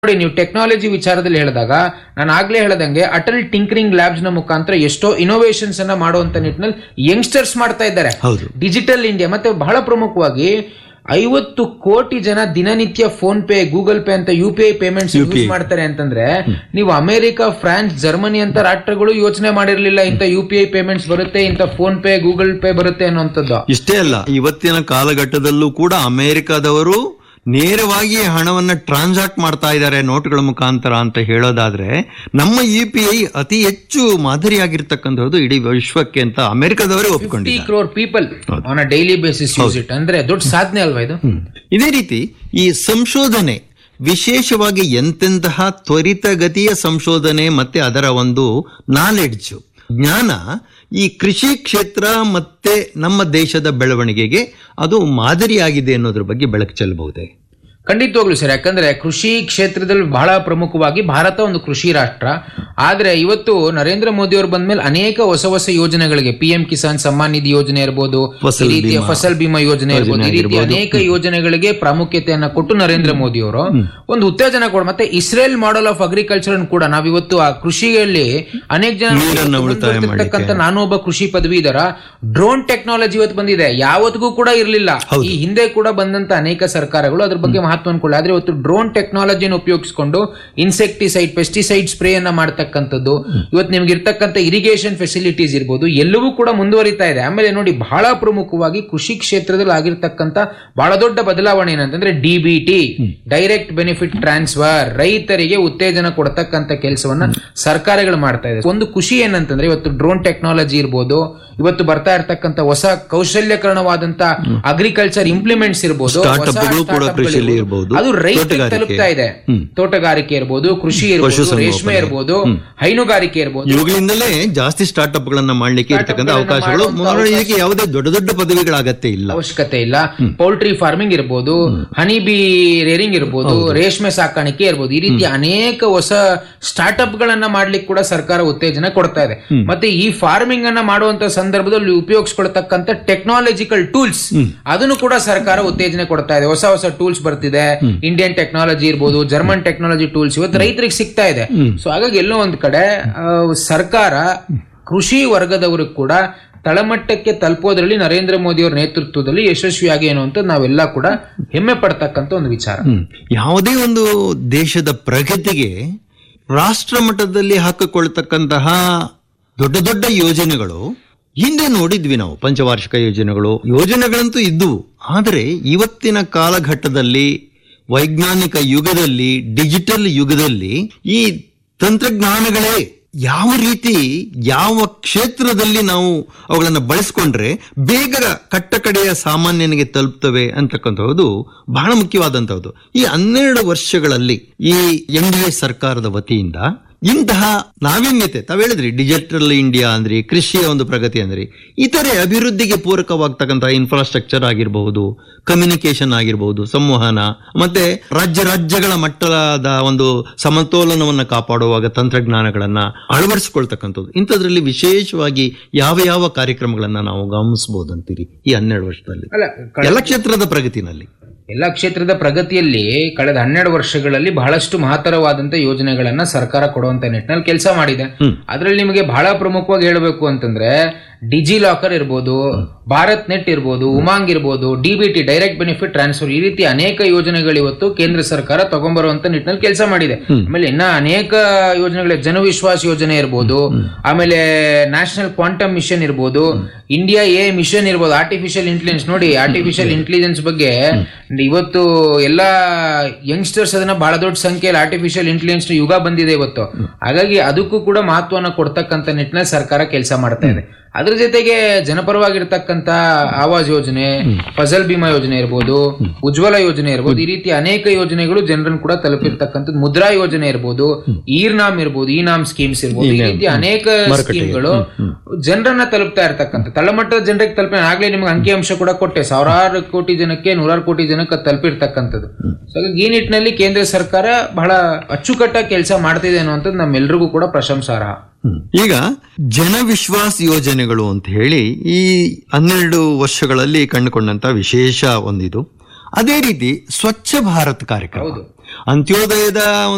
ನೋಡಿ ನೀವು ಟೆಕ್ನಾಲಜಿ ವಿಚಾರದಲ್ಲಿ ಹೇಳಿದಾಗ ನಾನು ಆಗ್ಲೇ ಹೇಳ್ದಂಗೆ ಅಟಲ್ ಟಿಂಕರಿಂಗ್ ಲ್ಯಾಬ್ಸ್ ನ ಮುಖಾಂತರ ಎಷ್ಟೋ ಇನೋವೇಷನ್ಸ್ ಅನ್ನ ಮಾಡುವಂತ ನಿಟ್ಟಿನಲ್ಲಿ ಯಂಗ್ಸ್ಟರ್ಸ್ ಮಾಡ್ತಾ ಇದ್ದಾರೆ ಹೌದು. ಡಿಜಿಟಲ್ ಇಂಡಿಯಾ ಮತ್ತೆ ಬಹಳ ಪ್ರಮುಖವಾಗಿ ಐವತ್ತು ಕೋಟಿ ಜನ ದಿನನಿತ್ಯ ಫೋನ್ ಪೇ ಗೂಗಲ್ ಪೇ ಅಂತ U P I payments use ಮಾಡ್ತಾರೆ ಅಂತಂದ್ರೆ ನೀವು ಅಮೆರಿಕ ಫ್ರಾನ್ಸ್ ಜರ್ಮನಿ ಅಂತ ರಾಷ್ಟ್ರಗಳು ಯೋಚನೆ ಮಾಡಿರ್ಲಿಲ್ಲ ಇಂಥ ಯು ಪಿ ಐ ಪೇಮೆಂಟ್ಸ್ ಬರುತ್ತೆ ಇಂಥ ಫೋನ್ ಪೇ ಗೂಗಲ್ ಪೇ ಬರುತ್ತೆ ಅನ್ನುವಂಥದ್ದು ಇಷ್ಟೇ ಅಲ್ಲ ಇವತ್ತಿನ ಕಾಲಘಟ್ಟದಲ್ಲೂ ಕೂಡ ಅಮೆರಿಕದವರು ನೇರವಾಗಿ ಹಣವನ್ನ ಟ್ರಾನ್ಸಾಕ್ಟ್ ಮಾಡ್ತಾ ಇದ್ದಾರೆ ನೋಟ್ಗಳ ಮುಖಾಂತರ ಅಂತ ಹೇಳೋದಾದ್ರೆ ನಮ್ಮ ಯು ಪಿ ಐ ಅತಿ ಹೆಚ್ಚು ಮಾದರಿಯಾಗಿರ್ತಕ್ಕಂಥದ್ದು ಇಡೀ ವಿಶ್ವಕ್ಕೆ ಅಂತ ಅಮೆರಿಕದವರೇ ಫಿಫ್ಟಿ ಒಪ್ಕೊಂಡಿದ್ದಾರೆ crore people on a daily basis use it ಅಂದ್ರೆ ದೊಡ್ಡ ಸಾಧನೆ ಅಲ್ವಾ ಇದು ಹ್ಮ್. ಇದೇ ರೀತಿ ಈ ಸಂಶೋಧನೆ ವಿಶೇಷವಾಗಿ ಎಂತೆಂತಹ ತ್ವರಿತಗತಿಯ ಸಂಶೋಧನೆ ಮತ್ತೆ ಅದರ ಒಂದು ನಾಲೆಡ್ಜ್ ಜ್ಞಾನ ಈ ಕೃಷಿ ಕ್ಷೇತ್ರ ಮತ್ತೆ ನಮ್ಮ ದೇಶದ ಬೆಳವಣಿಗೆಗೆ ಅದು ಮಾದರಿಯಾಗಿದೆ ಅನ್ನೋದ್ರ ಬಗ್ಗೆ ಬೆಳಕು ಚೆಲ್ಲಬಹುದೇ ಖಂಡಿತವಾಗ್ಲು ಸರ್ ಯಾಕಂದ್ರೆ ಕೃಷಿ ಕ್ಷೇತ್ರದಲ್ಲಿ ಬಹಳ ಪ್ರಮುಖವಾಗಿ ಭಾರತ ಒಂದು ಕೃಷಿ ರಾಷ್ಟ್ರ ಆದ್ರೆ ಇವತ್ತು ನರೇಂದ್ರ ಮೋದಿ ಅವರು ಬಂದ್ಮೇಲೆ ಅನೇಕ ಹೊಸ ಹೊಸ ಯೋಜನೆಗಳಿಗೆ ಪಿ ಎಂ ಕಿಸಾನ್ ಸಮ್ಮಾನ್ ನಿಧಿ ಯೋಜನೆ ಇರ್ಬೋದು ಫಸಲ್ ಈ ರೀತಿಯ ಬಿಮಾ ಫಸಲ್ ಬಿಮಾ ಯೋಜನೆ ಇರ್ಬೋದು ಈ ರೀತಿ ಅನೇಕ ಯೋಜನೆಗಳಿಗೆ ಪ್ರಾಮುಖ್ಯತೆಯನ್ನ ಕೊಟ್ಟು ನರೇಂದ್ರ ಮೋದಿ ಅವರು ಒಂದು ಉತ್ತೇಜನ ಕೊಡ ಮತ್ತೆ ಇಸ್ರೇಲ್ ಮಾಡೆಲ್ ಆಫ್ ಅಗ್ರಿಕಲ್ಚರ್ ಕೂಡ ನಾವಿವತ್ತು ಆ ಕೃಷಿಯಲ್ಲಿ ಅನೇಕ ಜನ ನೀರನ್ನ ಇವತ್ತು ಉಳಿತಾಯ ಮುಂದುವರಿತಿರ್ತಕ್ಕಂಥ ನಾನು ಒಬ್ಬ ಕೃಷಿ ಪದವೀಧರ ಡ್ರೋನ್ ಟೆಕ್ನಾಲಜಿ ಇವತ್ತು ಬಂದಿದೆ ಯಾವತ್ತಿಗೂ ಕೂಡ ಇರಲಿಲ್ಲ ಈ ಹಿಂದೆ ಕೂಡ ಬಂದಂತ ಅನೇಕ ಸರ್ಕಾರಗಳು ಅದ್ರ ಬಗ್ಗೆ ಮಹತ್ವ ಅನ್ಕೊಳ್ಳಿ ಆದ್ರೆ ಇವತ್ತು ಡ್ರೋನ್ ಟೆಕ್ನಾಲಜಿಯನ್ನು ಉಪಯೋಗಿಸಿಕೊಂಡು ಇನ್ಸೆಕ್ಟಿಸೈಡ್ ಪೆಸ್ಟಿಸೈಡ್ ಸ್ಪ್ರೇ ಅನ್ನ ಮಾಡ್ತಕ್ಕಂಥದ್ದು ಇವತ್ತು ನಿಮ್ಗೆ ಇರ್ತಕ್ಕಂಥ ಇರಿಗೇಷನ್ ಫೆಸಿಲಿಟೀಸ್ ಇರ್ಬೋದು ಎಲ್ಲವೂ ಕೂಡ ಮುಂದುವರಿತಾ ಇದೆ ಆಮೇಲೆ ನೋಡಿ ಬಹಳ ಪ್ರಮುಖವಾಗಿ ಕೃಷಿ ಕ್ಷೇತ್ರದಲ್ಲಿ ಆಗಿರ್ತಕ್ಕಂಥ ಬಹಳ ದೊಡ್ಡ ಬದಲಾವಣೆ ಏನಂತಂದ್ರೆ D B T direct benefit transfer ರೈತರಿಗೆ ಉತ್ತೇಜನ ಕೊಡ್ತಕ್ಕಂಥ ಕೆಲಸವನ್ನ ಸರ್ಕಾರಗಳು ಮಾಡ್ತಾ ಇದೆ ಒಂದು ಖುಷಿ ಏನಂತಂದ್ರೆ ಇವತ್ತು ಡ್ರೋನ್ ಟೆಕ್ನಾಲಜಿ ಇರ್ಬೋದು ಇವತ್ತು ಬರ್ತಾ ಇರ್ತಕ್ಕಂಥ ಹೊಸ ಕೌಶಲ್ಯಕರಣವಾದಂತ ಅಗ್ರಿಕಲ್ಚರ್ ಇಂಪ್ಲಿಮೆಂಟ್ಸ್ ಇರ್ಬೋದು ಹೊಸ ಸ್ಟಾರ್ಟ್ಅಪ್ಗಳು ಕೂಡ startup ಕೃಷಿಯಲ್ಲಿ ಗಳು ಇರ್ಬೋದು. ಅದು ರೈತರಿಗೆ ತೋಟಗಾರಿಕೆ. ತಲುಪ್ತಾ ಇದೆ ಹ್ಮ್. ತೋಟಗಾರಿಕೆ ಇರ್ಬೋದು ಕೃಷಿ ಇರ್ಬೋದು ಪಶುಸಂಗೋಪನೆ. ರೇಷ್ಮೆ ಇರ್ಬೋದು ಹೈನುಗಾರಿಕೆ ಇರ್ಬೋದು ಇವುಗಳಿಂದಲೇ ಜಾಸ್ತಿ ಸ್ಟಾರ್ಟ್ಅಪ್ ಗಳನ್ನ ಮಾಡ್ಲಿಕ್ಕೆ ಇರ್ತಕ್ಕಂಥ Startup ಗಳನ್ನ ಅವಕಾಶಗಳು ಮಾಡುವಂತ ಮುಂದೆ ಇದಕ್ಕೆ ಯಾವುದೇ ದೊಡ್ಡ ದೊಡ್ಡ ಪದವಿಗಳ ಅಗತ್ಯ ಇಲ್ಲ ಅವಶ್ಯಕತೆ ಇಲ್ಲ ಪೌಲ್ಟ್ರಿ ಫಾರ್ಮಿಂಗ್ ಇರ್ಬೋದು ಹನಿ ಬಿ ರೇರಿಂಗ್ ಇರ್ಬೋದು ರೇಷ್ಮೆ ಸಾಕಾಣಿಕೆ ಇರ್ಬೋದು ಈ ರೀತಿ ಅನೇಕ ಹೊಸ ಸ್ಟಾರ್ಟ್ಅಪ್ ಗಳನ್ನ ಮಾಡ್ಲಿಕ್ಕೆ ಕೂಡ ಸರ್ಕಾರ ಉತ್ತೇಜನ ಕೊಡ್ತಾ ಇದೆ ಮತ್ತೆ ಈ ಫಾರ್ಮಿಂಗ್ ಅನ್ನ ಮಾಡುವಂತ ಸಂದರ್ಭದಲ್ಲಿ ಉಪಯೋಗಿಸ್ಕೊಳ್ತಕ್ಕಂಥ ಟೆಕ್ನಾಲಜಿಕಲ್ ಟೂಲ್ಸ್ ಅದನ್ನು ಕೂಡ ಸರ್ಕಾರ ಉತ್ತೇಜನ ಕೊಡ್ತಾ ಇದೆ ಹೊಸ ಹೊಸ ಟೂಲ್ಸ್ ಬರ್ತಿದೆ ಇಂಡಿಯನ್ ಟೆಕ್ನಾಲಜಿ ಇರ್ಬೋದು ಜರ್ಮನ್ ಟೆಕ್ನಾಲಜಿ ಟೂಲ್ಸ್ ಇವತ್ತು ರೈತರಿಗೆ ಸಿಗ್ತಾ ಇದೆ ಸೊ ಹಾಗಾಗಿ ಎಲ್ಲೋ ಒಂದ್ ಕಡೆ ಆ, ಸರ್ಕಾರ ಕೃಷಿ ವರ್ಗದವರು ಕೂಡ ತಳಮಟ್ಟಕ್ಕೆ ತಲುಪೋದ್ರಲ್ಲಿ ನರೇಂದ್ರ ಮೋದಿ ಅವರ ನೇತೃತ್ವದಲ್ಲಿ ಯಶಸ್ವಿಯಾಗಿ ಏನು ಅಂತ ನಾವೆಲ್ಲ ಕೂಡ ಹೆಮ್ಮೆ ಪಡ್ತಕ್ಕಂಥ ಒಂದು ವಿಚಾರ ಹ್ಮ್. ಯಾವುದೇ ಒಂದು ದೇಶದ ಪ್ರಗತಿಗೆ ರಾಷ್ಟ್ರ ಮಟ್ಟದಲ್ಲಿ ಹಾಕಿಕೊಳ್ತಕ್ಕಂತಹ ದೊಡ್ಡ ದೊಡ್ಡ ಯೋಜನೆಗಳು ಹಿಂದೆ ನೋಡಿದ್ವಿ ನಾವು ಪಂಚವಾರ್ಷಿಕ ಯೋಜನೆಗಳು ಯೋಜನೆಗಳಂತೂ ಇದ್ದುವು ಆದರೆ ಇವತ್ತಿನ ಕಾಲಘಟ್ಟದಲ್ಲಿ ವೈಜ್ಞಾನಿಕ ಯುಗದಲ್ಲಿ ಡಿಜಿಟಲ್ ಯುಗದಲ್ಲಿ ಈ ತಂತ್ರಜ್ಞಾನಗಳೇ ಯಾವ ರೀತಿ ಯಾವ ಕ್ಷೇತ್ರದಲ್ಲಿ ನಾವು ಅವುಗಳನ್ನು ಬಳಸ್ಕೊಂಡ್ರೆ ಬೇಗ ಕಟ್ಟಕಡೆಯ ಸಾಮಾನ್ಯನಿಗೆ ತಲುಪ್ತವೆ ಅಂತಕ್ಕಂಥದ್ದು ಬಹಳ ಮುಖ್ಯವಾದಂತಹದ್ದು ಈ ಹನ್ನೆರಡು ವರ್ಷಗಳಲ್ಲಿ ಈ ಎನ್ ಡಿ ಎ ಸರ್ಕಾರದ ವತಿಯಿಂದ ಇಂತಹ ನಾವೀನ್ಯತೆ ತಾವ್ ಹೇಳಿದ್ರಿ ಡಿಜಿಟಲ್ ಇಂಡಿಯಾ ಅಂದ್ರಿ ಕೃಷಿಯ ಒಂದು ಪ್ರಗತಿ ಅಂದ್ರಿ ಇತರೆ ಅಭಿವೃದ್ಧಿಗೆ ಪೂರಕವಾಗ್ತಕ್ಕಂತಹ ಇನ್ಫ್ರಾಸ್ಟ್ರಕ್ಚರ್ ಆಗಿರಬಹುದು ಕಮ್ಯುನಿಕೇಶನ್ ಆಗಿರಬಹುದು ಸಂವಹನ ಮತ್ತೆ ರಾಜ್ಯ ರಾಜ್ಯಗಳ ಮಟ್ಟದ ಒಂದು ಸಮತೋಲನವನ್ನ ಕಾಪಾಡುವಾಗ ತಂತ್ರಜ್ಞಾನಗಳನ್ನ ಅಳವಡಿಸಿಕೊಳ್ತಕ್ಕಂಥದ್ದು ಇಂಥದ್ರಲ್ಲಿ ವಿಶೇಷವಾಗಿ ಯಾವ ಯಾವ ಕಾರ್ಯಕ್ರಮಗಳನ್ನ ನಾವು ಗಮನಿಸಬಹುದು ಅಂತೀರಿ ಈ ಹನ್ನೆರಡು ವರ್ಷದಲ್ಲಿ ಅಲ್ಲ ಎಲ್ಲ ಕ್ಷೇತ್ರದ ಪ್ರಗತಿನಲ್ಲಿ ಎಲ್ಲ ಕ್ಷೇತ್ರದ ಪ್ರಗತಿಯಲ್ಲಿ ಕಳೆದ ಹನ್ನೆರಡು ವರ್ಷಗಳಲ್ಲಿ ಬಹಳಷ್ಟು ಮಹತ್ತರವಾದಂತ ಯೋಜನೆಗಳನ್ನ ಸರ್ಕಾರ ಕೊಡುವಂತ ನಿಟ್ಟಿನಲ್ಲಿ ಕೆಲಸ ಮಾಡಿದೆ ಅದರಲ್ಲಿ ನಿಮಗೆ ಬಹಳ ಪ್ರಮುಖವಾಗಿ ಹೇಳಬೇಕು ಅಂತಂದ್ರೆ ಡಿಜಿ ಲಾಕರ್ ಇರ್ಬೋದು ಭಾರತ್ ನೆಟ್ ಇರ್ಬೋದು ಉಮಾಂಗ್ ಇರ್ಬೋದು ಡಿಬಿಟಿ ಡೈರೆಕ್ಟ್ ಬೆನಿಫಿಟ್ ಟ್ರಾನ್ಸ್ಫರ್ ಈ ರೀತಿ ಅನೇಕ ಯೋಜನೆಗಳು ಇವತ್ತು ಕೇಂದ್ರ ಸರ್ಕಾರ ತಗೊಂಡ್ಬರುವಂತ ನಿಟ್ಟಿನಲ್ಲಿ ಕೆಲಸ ಮಾಡಿದೆ ಆಮೇಲೆ ಇನ್ನ ಅನೇಕ ಯೋಜನೆಗಳ ಜನವಿಶ್ವಾಸ್ ಯೋಜನೆ ಇರ್ಬೋದು ಆಮೇಲೆ ನ್ಯಾಷನಲ್ ಕ್ವಾಂಟಮ್ ಮಿಷನ್ ಇರ್ಬೋದು ಇಂಡಿಯಾ ಎ ಮಿಷನ್ ಇರ್ಬೋದು ಆರ್ಟಿಫಿಷಿಯಲ್ ಇಂಟೆಲಿಜೆನ್ಸ್ ನೋಡಿ ಆರ್ಟಿಫಿಷಿಯಲ್ ಇಂಟೆಲಿಜೆನ್ಸ್ ಬಗ್ಗೆ ಇವತ್ತು ಎಲ್ಲಾ ಯಂಗ್ಸ್ಟರ್ಸ್ ಅದನ್ನ ಬಹಳ ದೊಡ್ಡ ಸಂಖ್ಯೆಯಲ್ಲಿ ಆರ್ಟಿಫಿಷಿಯಲ್ ಇಂಟೆಲಿಜೆನ್ಸ್ ಯುಗ ಬಂದಿದೆ ಇವತ್ತು ಹಾಗಾಗಿ ಅದಕ್ಕೂ ಕೂಡ ಮಹತ್ವನ ಕೊಡ್ತಕ್ಕಂಥ ನಿಟ್ಟಿನಲ್ಲಿ ಸರ್ಕಾರ ಕೆಲಸ ಮಾಡ್ತಾ ಇದೆ ಅದ್ರ ಜೊತೆಗೆ ಜನಪರವಾಗಿರ್ತಕ್ಕಂಥ ಆವಾಸ್ ಯೋಜನೆ ಫಸಲ್ ಬಿಮಾ ಯೋಜನೆ ಇರ್ಬೋದು ಉಜ್ವಲ ಯೋಜನೆ ಇರ್ಬೋದು ಈ ರೀತಿ ಅನೇಕ ಯೋಜನೆಗಳು ಜನರನ್ನು ಕೂಡ ತಲುಪಿರ್ತಕ್ಕಂಥದ್ದು ಮುದ್ರಾ ಯೋಜನೆ ಇರ್ಬೋದು ಈರ್ನಾಮ್ ಇರ್ಬೋದು ಈ ನಾಮ್ ಸ್ಕೀಮ್ಸ್ ಇರ್ಬೋದು ಈ ರೀತಿ ಅನೇಕ ಸ್ಕೀಮ್ಗಳು ಜನರನ್ನ ತಲುಪ್ತಾ ಇರ್ತಕ್ಕಂಥ ತಳಮಟ್ಟದ ಜನರಿಗೆ ತಲುಪ ಆಗ್ಲೇ ನಿಮ್ಗೆ ಅಂಕಿಅಂಶ ಕೂಡ ಕೊಟ್ಟೆ ಸಾವಿರಾರು ಕೋಟಿ ಜನಕ್ಕೆ ನೂರಾರು ಕೋಟಿ ಜನಕ್ಕೆ ಅದ್ ತಲುಪಿರ್ತಕ್ಕಂಥದ್ದು ಸೊ ಹಾಗಾಗಿ ಈ ನಿಟ್ಟಿನಲ್ಲಿ ಕೇಂದ್ರ ಸರ್ಕಾರ ಬಹಳ ಅಚ್ಚುಕಟ್ಟಾಗಿ ಕೆಲಸ ಮಾಡ್ತಿದೆ ಅನ್ನುವಂಥದ್ದು ನಮ್ಮೆಲ್ರಿಗೂ ಕೂಡ ಪ್ರಶಂಸಾರ್ಹ ಈಗ ಜನವಿಶ್ವಾಸ್ ಯೋಜನೆಗಳು ಅಂತ ಹೇಳಿ ಈ ಹನ್ನೆರಡು ವರ್ಷಗಳಲ್ಲಿ ಕಂಡುಕೊಂಡಂತ ವಿಶೇಷ ಒಂದಿದು ಅದೇ ರೀತಿ ಸ್ವಚ್ಛ ಭಾರತ್ ಕಾರ್ಯಕ್ರಮ ಅಂತ್ಯೋದಯದ